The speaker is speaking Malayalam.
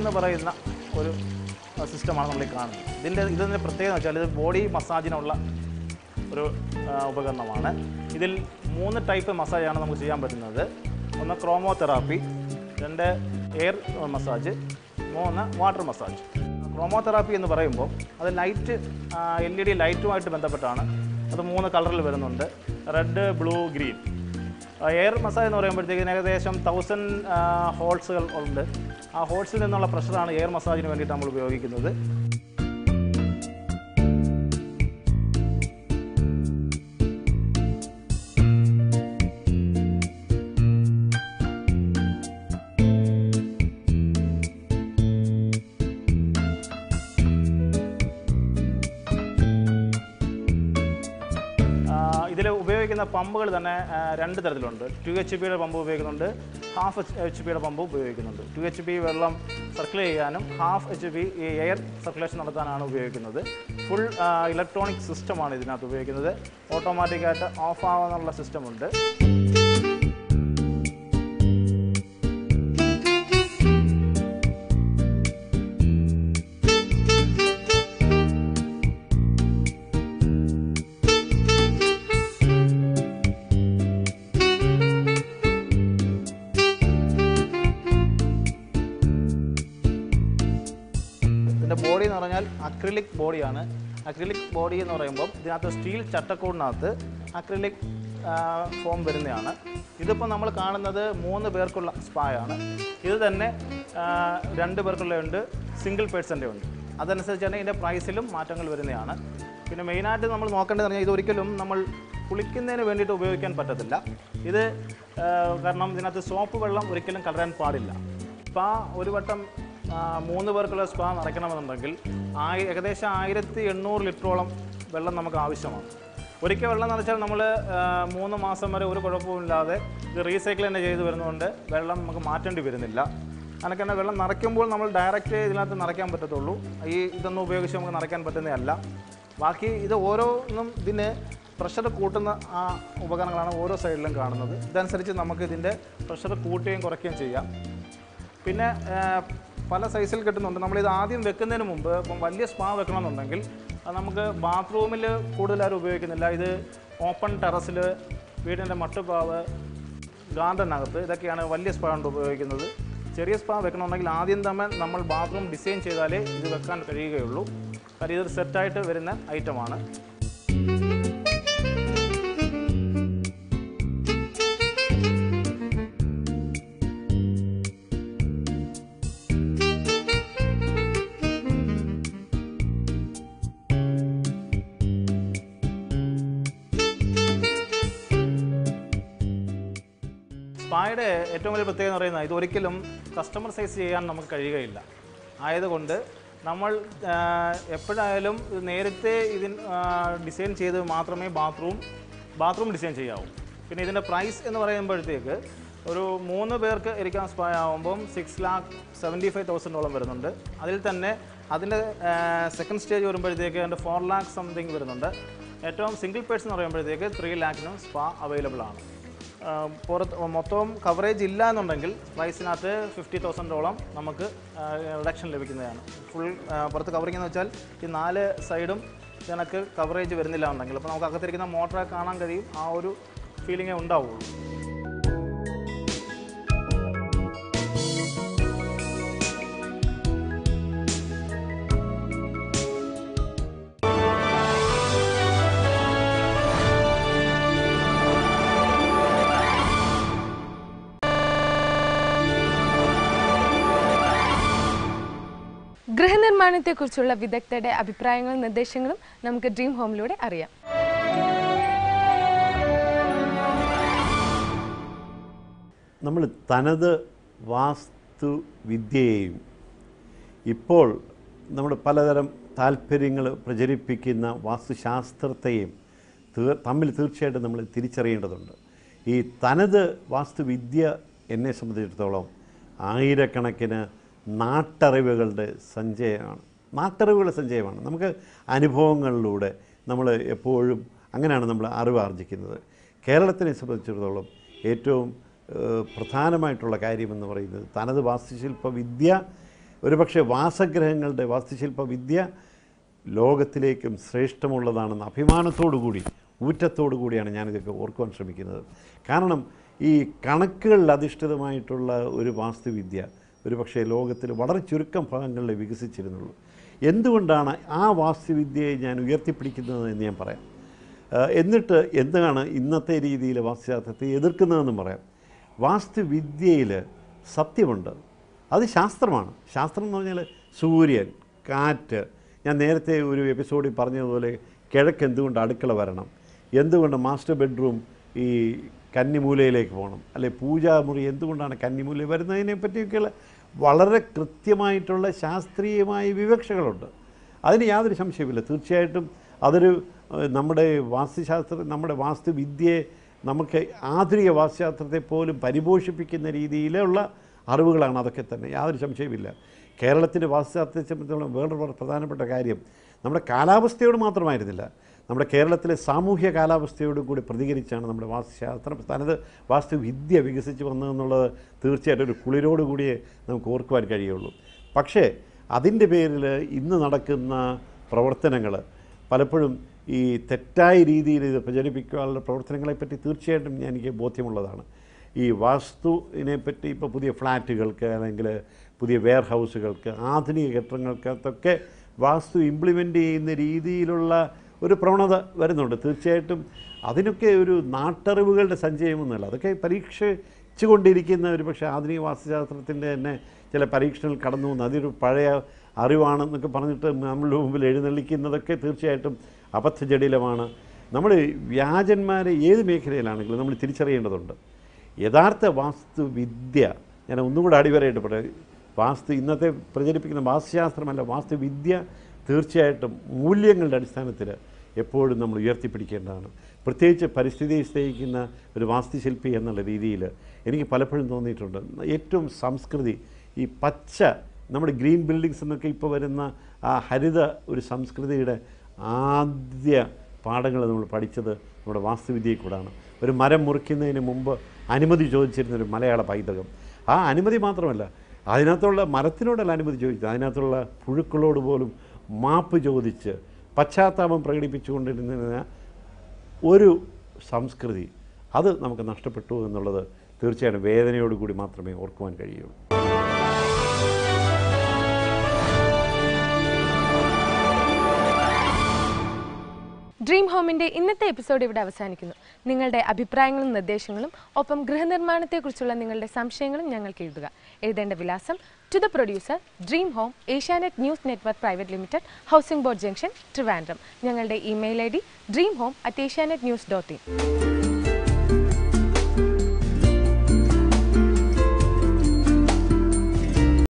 എന്ന് പറയുന്ന ഒരു സിസ്റ്റമാണ് നമ്മൾ ഈ കാണുന്നത് ഇതിൻ്റെ ഇതിൻ്റെ പ്രത്യേകത എന്ന് വെച്ചാൽ ഇത് ബോഡി മസാജിനുള്ള ഒരു ആ, ഉപകരണമാണ് ഇതിൽ മൂന്ന് ടൈപ്പ് മസാജാണ് നമുക്ക് ചെയ്യാൻ പറ്റുന്നത് ഒന്ന് ക്രോമോ തെറാപ്പി രണ്ട് എയർ മസാജ് മൂന്ന് വാട്ടർ മസാജ് ക്രോമോ തെറാപ്പി എന്ന് പറയുമ്പോൾ അത് ലൈറ്റ് എൽ ഇ ഡി ലൈറ്റുമായിട്ട് ബന്ധപ്പെട്ടാണ് അത് മൂന്ന് കളറിൽ വരുന്നുണ്ട് red blue green air massage എന്ന് പറയുമ്പോഴത്തേക്കിന് ഏകദേശം തൗസൻഡ് ഹോൾസുകൾ ഉണ്ട് ആ ഹോൾസിൽ നിന്നുള്ള പ്രഷറാണ് എയർ മസാജിന് വേണ്ടിയിട്ട് നമ്മൾ ഉപയോഗിക്കുന്നത് ഇതിൽ ഉപയോഗിക്കുന്ന പമ്പുകൾ തന്നെ ആ, രണ്ട് തരത്തിലുണ്ട് ടു എച്ച് പിയുടെ പമ്പ് ഉപയോഗിക്കുന്നുണ്ട് ഹാഫ് എച്ച് പിയുടെ പമ്പ് ഉപയോഗിക്കുന്നുണ്ട് ടു എച്ച് പി വെള്ളം സർക്കിൾ ചെയ്യാനും ഹാഫ് എച്ച് പി ഈ എയർ സർക്കുലേഷൻ നടത്താനാണ് ഉപയോഗിക്കുന്നത് ഫുൾ ഇലക്ട്രോണിക് സിസ്റ്റമാണ് ഇതിനകത്ത് ഉപയോഗിക്കുന്നത് ഓട്ടോമാറ്റിക്കായിട്ട് ഓഫ് ആവാനുള്ള സിസ്റ്റമുണ്ട് ഇതിൻ്റെ ബോഡി എന്ന് പറഞ്ഞാൽ അക്രിലിക് ബോഡിയാണ് അക്രിലിക് ബോഡി എന്ന് പറയുമ്പോൾ ഇതിനകത്ത് സ്റ്റീൽ ചട്ടക്കൂടിനകത്ത് അക്രിലിക് ഫോം വരുന്നതാണ് ഇതിപ്പോൾ നമ്മൾ കാണുന്നത് മൂന്ന് പേർക്കുള്ള സ്പായാണ് ഇത് തന്നെ ആ, രണ്ട് പേർക്കുള്ളതുണ്ട് സിംഗിൾ പേഴ്സൻ്റെ ഉണ്ട് അതനുസരിച്ച് തന്നെ ഇതിൻ്റെ പ്രൈസിലും മാറ്റങ്ങൾ വരുന്നതാണ് പിന്നെ മെയിനായിട്ട് നമ്മൾ നോക്കേണ്ടത് പറഞ്ഞാൽ ഇതൊരിക്കലും നമ്മൾ കുളിക്കുന്നതിന് വേണ്ടിയിട്ട് ഉപയോഗിക്കാൻ പറ്റത്തില്ല ഇത് ആ, കാരണം ഇതിനകത്ത് സോപ്പ് വെള്ളം ഒരിക്കലും കലരാൻ പാടില്ല സ്പാ ഒരു വട്ടം ആ, മൂന്ന് പേർക്കുള്ള സ്പാ നിറയ്ക്കണമെന്നുണ്ടെങ്കിൽ ആയി ഏകദേശം ആയിരത്തി എണ്ണൂറ് ലിറ്ററോളം വെള്ളം നമുക്ക് ആവശ്യമാണ് ഒരിക്കൽ വെള്ളം നിറച്ചാൽ നമ്മൾ മൂന്ന് മാസം വരെ ഒരു കുഴപ്പമില്ലാതെ ഇത് റീസൈക്കിൾ തന്നെ ചെയ്ത് വരുന്നതുകൊണ്ട് വെള്ളം നമുക്ക് മാറ്റേണ്ടി വരുന്നില്ല അനക്ക് തന്നെ വെള്ളം നിറയ്ക്കുമ്പോൾ നമ്മൾ ഡയറക്റ്റ് ഇതിനകത്ത് നിറയ്ക്കാൻ പറ്റത്തുള്ളൂ ഈ ഇതൊന്നും ഉപയോഗിച്ച് നമുക്ക് നിറയ്ക്കാൻ പറ്റുന്നതല്ല ബാക്കി ഇത് ഓരോന്നും ഇതിന് പ്രഷർ കൂട്ടുന്ന ആ ഉപകരണങ്ങളാണ് ഓരോ സൈഡിലും കാണുന്നത് ഇതനുസരിച്ച് നമുക്ക് ഇതിൻ്റെ പ്രഷർ കൂട്ടുകയും കുറയ്ക്കുകയും ചെയ്യാം പിന്നെ ആ, പല സൈസിൽ കിട്ടുന്നുണ്ട് നമ്മളിത് ആദ്യം വെക്കുന്നതിന് മുമ്പ് ഇപ്പം വലിയ സ്പാ വെക്കണമെന്നുണ്ടെങ്കിൽ അത് നമുക്ക് ബാത്റൂമിൽ കൂടുതലാരും ഉപയോഗിക്കുന്നില്ല ഇത് ഓപ്പൺ ടെറസിൽ വീടിൻ്റെ മട്ടുപാവ് ഗാർഡനകത്ത് ഇതൊക്കെയാണ് വലിയ സ്പാ കൊണ്ട് ഉപയോഗിക്കുന്നത് ചെറിയ സ്പാ വെക്കണമെന്നുണ്ടെങ്കിൽ ആദ്യം തന്നെ നമ്മൾ ബാത്റൂം ഡിസൈൻ ചെയ്താലേ ഇത് വെക്കാൻ കഴിയുകയുള്ളൂ കാര്യം ഇതൊരു സെറ്റായിട്ട് വരുന്ന ഐറ്റമാണ് സ്പായുടെ ഏറ്റവും വലിയ പ്രത്യേകത എന്ന് പറയുന്നത് ഇത് ഒരിക്കലും കസ്റ്റമർ സൈസ് ചെയ്യാൻ നമുക്ക് കഴിയുകയില്ല ആയതുകൊണ്ട് നമ്മൾ ആ, എപ്പോഴായാലും ഇത് നേരത്തെ ഇതിൻ ഡിസൈൻ ചെയ്ത് മാത്രമേ ബാത്റൂം ബാത്റൂം ഡിസൈൻ ചെയ്യാവൂ പിന്നെ ഇതിൻ്റെ പ്രൈസ് എന്ന് പറയുമ്പോഴത്തേക്ക് ഒരു മൂന്ന് പേർക്ക് ഇരിക്കാൻ സ്പാ ആകുമ്പം സിക്സ് ലാക്ക് സെവൻറ്റി ഫൈവ് തൗസൻഡോളം വരുന്നുണ്ട് അതിൽ തന്നെ അതിൻ്റെ സെക്കൻഡ് സ്റ്റേജ് വരുമ്പോഴത്തേക്ക് അതിൻ്റെ ഫോർ ലാക്ക് സംതിങ് വരുന്നുണ്ട് ഏറ്റവും സിംഗിൾ പേഴ്സൺ എന്ന് പറയുമ്പോഴത്തേക്ക് ത്രീ ലാക്കിനും സ്പാ അവൈലബിൾ ആണ് ആ, പുറത്ത് മൊത്തം കവറേജ് ഇല്ല എന്നുണ്ടെങ്കിൽ പ്രൈസിനകത്ത് ഫിഫ്റ്റി തൗസൻഡോളം നമുക്ക് റിഡക്ഷൻ ലഭിക്കുന്നതാണ് ഫുൾ പുറത്ത് കവറിംഗ് എന്ന് വെച്ചാൽ ഈ നാല് സൈഡും ഇതിനൊക്കെ കവറേജ് വരുന്നില്ല എന്നുണ്ടെങ്കിൽ അപ്പോൾ നമുക്ക് അകത്തിരിക്കുന്ന മോട്ടറെ കാണാൻ കഴിയും ആ ഒരു ഫീലിങ്ങേ ഉണ്ടാവുള്ളൂ ഗൃഹനിർമ്മാണത്തെക്കുറിച്ചുള്ള വിദഗ്ധരുടെ അഭിപ്രായങ്ങളും നിർദ്ദേശങ്ങളും നമുക്ക് ഡ്രീം ഹോമിലൂടെ അറിയാം നമ്മൾ തനത് വാസ്തുവിദ്യയെയും ഇപ്പോൾ നമ്മൾ പലതരം താല്പര്യങ്ങൾ പ്രചരിപ്പിക്കുന്ന വാസ്തുശാസ്ത്രത്തെയും തീർ തമ്മിൽ തീർച്ചയായിട്ടും നമ്മൾ തിരിച്ചറിയേണ്ടതുണ്ട് ഈ തനത് വാസ്തുവിദ്യ എന്നെ സംബന്ധിച്ചിടത്തോളം ആയിരക്കണക്കിന് നാട്ടറിവുകളുടെ സഞ്ചയമാണ് നാട്ടറിവുകളുടെ സഞ്ചയമാണ് നമുക്ക് അനുഭവങ്ങളിലൂടെ നമ്മൾ എപ്പോഴും അങ്ങനെയാണ് നമ്മൾ അറിവ് ആർജിക്കുന്നത് കേരളത്തിനെ സംബന്ധിച്ചിടത്തോളം ഏറ്റവും ഏഹ്, പ്രധാനമായിട്ടുള്ള കാര്യമെന്ന് പറയുന്നത് തനത് വാസ്തുശില്പ വിദ്യ ഒരുപക്ഷെ വാസഗ്രഹങ്ങളുടെ വാസ്തുശില്പ വിദ്യ ലോകത്തിലേക്കും ശ്രേഷ്ഠമുള്ളതാണെന്ന് അഭിമാനത്തോടു കൂടി ഊറ്റത്തോടു കൂടിയാണ് ഞാനിതൊക്കെ ഓർക്കുവാൻ ശ്രമിക്കുന്നത് കാരണം ഈ കണക്കുകളിൽ അധിഷ്ഠിതമായിട്ടുള്ള ഒരു വാസ്തുവിദ്യ ഒരു പക്ഷേ ലോകത്തിൽ വളരെ ചുരുക്കം ഭാഗങ്ങളിൽ വികസിച്ചിരുന്നുള്ളൂ എന്തുകൊണ്ടാണ് ആ വാസ്തുവിദ്യയെ ഞാൻ ഉയർത്തിപ്പിടിക്കുന്നത് എന്ന് ഞാൻ പറയാം ആ, എന്നിട്ട് എന്താണ് ഇന്നത്തെ രീതിയിൽ വാസ്തുശാസ്ത്രത്തെ എതിർക്കുന്നതെന്നും പറയാം വാസ്തുവിദ്യയിൽ സത്യമുണ്ട് അത് ശാസ്ത്രമാണ് ശാസ്ത്രം എന്ന് പറഞ്ഞാൽ സൂര്യൻ കാറ്റ് ഞാൻ നേരത്തെ ഒരു എപ്പിസോഡിൽ പറഞ്ഞതുപോലെ കിഴക്ക് എന്തുകൊണ്ട് അടുക്കള വരണം എന്തുകൊണ്ട് മാസ്റ്റർ ബെഡ്റൂം ഈ കന്നിമൂലയിലേക്ക് പോകണം അല്ലെ പൂജാമുറി എന്തുകൊണ്ടാണ് കന്നിമൂല വരുന്നതിനെ പറ്റിയൊക്കെയുള്ള വളരെ കൃത്യമായിട്ടുള്ള ശാസ്ത്രീയമായ വിവക്ഷകളുണ്ട് അതിന് യാതൊരു സംശയമില്ല തീർച്ചയായിട്ടും അതൊരു ഏഹ്, നമ്മുടെ വാസ്തുശാസ്ത്ര നമ്മുടെ വാസ്തുവിദ്യയെ നമുക്ക് ആധുനിക വാസ്തുശാസ്ത്രത്തെ പോലും പരിപോഷിപ്പിക്കുന്ന രീതിയിലുള്ള അറിവുകളാണ് അതൊക്കെ തന്നെ യാതൊരു സംശയമില്ല കേരളത്തിൻ്റെ വാസ്തുശാസ്ത്രത്തെ സംബന്ധിച്ചിടത്തോളം വേറൊരു വളരെ പ്രധാനപ്പെട്ട കാര്യം നമ്മുടെ കാലാവസ്ഥയോട് മാത്രമായിരുന്നില്ല നമ്മുടെ കേരളത്തിലെ സാമൂഹ്യ കാലാവസ്ഥയോട് കൂടി പ്രതികരിച്ചാണ് നമ്മുടെ വാസ്തുശാസ്ത്രം തനത് വാസ്തുവിദ്യ വികസിച്ച് വന്നതെന്നുള്ളത് തീർച്ചയായിട്ടും ഒരു കുളിരോട് കൂടിയേ നമുക്ക് ഓർക്കുവാൻ കഴിയുള്ളൂ പക്ഷേ അതിൻ്റെ പേരിൽ ഇന്ന് നടക്കുന്ന പ്രവർത്തനങ്ങൾ പലപ്പോഴും ഈ തെറ്റായ രീതിയിൽ ഇത് പ്രചരിപ്പിക്കാനുള്ള പ്രവർത്തനങ്ങളെപ്പറ്റി തീർച്ചയായിട്ടും ഞാൻ എനിക്ക് ബോധ്യമുള്ളതാണ് ഈ വാസ്തുവിനെ പറ്റി ഇപ്പോൾ പുതിയ ഫ്ലാറ്റുകൾക്ക് അല്ലെങ്കിൽ പുതിയ വെയർ ഹൗസുകൾക്ക് ആധുനിക കെട്ടിടങ്ങൾക്കകത്തൊക്കെ വാസ്തു ഇംപ്ലിമെൻ്റ് ചെയ്യുന്ന രീതിയിലുള്ള ഒരു പ്രവണത വരുന്നുണ്ട് തീർച്ചയായിട്ടും അതിനൊക്കെ ഒരു നാട്ടറിവുകളുടെ സഞ്ചയമൊന്നുമല്ല അതൊക്കെ പരീക്ഷിച്ചു കൊണ്ടിരിക്കുന്ന ഒരു പക്ഷേ ആധുനിക വാസ്തുശാസ്ത്രത്തിൻ്റെ തന്നെ ചില പരീക്ഷണങ്ങൾ കടന്നു വന്നു അതൊരു പഴയ അറിവാണെന്നൊക്കെ പറഞ്ഞിട്ട് നമ്മളുടെ മുമ്പിൽ എഴുന്നള്ളിക്കുന്നതൊക്കെ തീർച്ചയായിട്ടും അബദ്ധജടിലമാണ് നമ്മൾ വ്യാജന്മാരെ ഏത് മേഖലയിലാണെങ്കിലും നമ്മൾ തിരിച്ചറിയേണ്ടതുണ്ട് യഥാർത്ഥ വാസ്തുവിദ്യ ഞാൻ ഒന്നുകൂടെ അടിവരയിട്ട് പറയാം വാസ്തു ഇന്നത്തെ പ്രചരിപ്പിക്കുന്ന വാസ്തുശാസ്ത്രമല്ല വാസ്തുവിദ്യ തീർച്ചയായിട്ടും മൂല്യങ്ങളുടെ അടിസ്ഥാനത്തിൽ എപ്പോഴും നമ്മൾ ഉയർത്തിപ്പിടിക്കേണ്ടതാണ് പ്രത്യേകിച്ച് പരിസ്ഥിതിയെ സ്നേഹിക്കുന്ന ഒരു വാസ്തുശില്പി എന്നുള്ള രീതിയിൽ എനിക്ക് പലപ്പോഴും തോന്നിയിട്ടുണ്ട് ഏറ്റവും സംസ്കൃതി ഈ പച്ച നമ്മുടെ ഗ്രീൻ ബിൽഡിങ്സ് എന്നൊക്കെ ഇപ്പോൾ വരുന്ന ആ ഹരിത ഒരു സംസ്കൃതിയുടെ ആദ്യ പാഠങ്ങൾ നമ്മൾ പഠിച്ചത് നമ്മുടെ വാസ്തുവിദ്യയിൽ കൂടാണ് ഒരു മരം മുറിക്കുന്നതിന് മുമ്പ് അനുമതി ചോദിച്ചിരുന്ന ഒരു മലയാള പൈതൃകം ആ അനുമതി മാത്രമല്ല അതിനകത്തുള്ള മരത്തിനോടല്ല അനുമതി ചോദിച്ചത് അതിനകത്തുള്ള പുഴുക്കളോട് പോലും മാപ്പ് ചോദിച്ച് പശ്ചാത്താപം പ്രകടിപ്പിച്ചുകൊണ്ടിരുന്ന ഒരു സംസ്കൃതി അത് നമുക്ക് നഷ്ടപ്പെട്ടു എന്നുള്ളത് തീർച്ചയായിട്ടും വേദനയോടുകൂടി മാത്രമേ ഓർക്കുവാൻ കഴിയുള്ളൂ ഡ്രീം ഹോമിന്റെ ഇന്നത്തെ എപ്പിസോഡ് ഇവിടെ അവസാനിക്കുന്നു നിങ്ങളുടെ അഭിപ്രായങ്ങളും നിർദ്ദേശങ്ങളും ഒപ്പം ഗൃഹനിർമ്മാണത്തെക്കുറിച്ചുള്ള നിങ്ങളുടെ സംശയങ്ങളും ഞങ്ങൾക്ക് എഴുതുക എഴുതേണ്ട വിലാസം to the producer dream home Asianet news network private limited housing board junction Trivandrum ഞങ്ങളുടെ email I D dream home at Asianet news dot in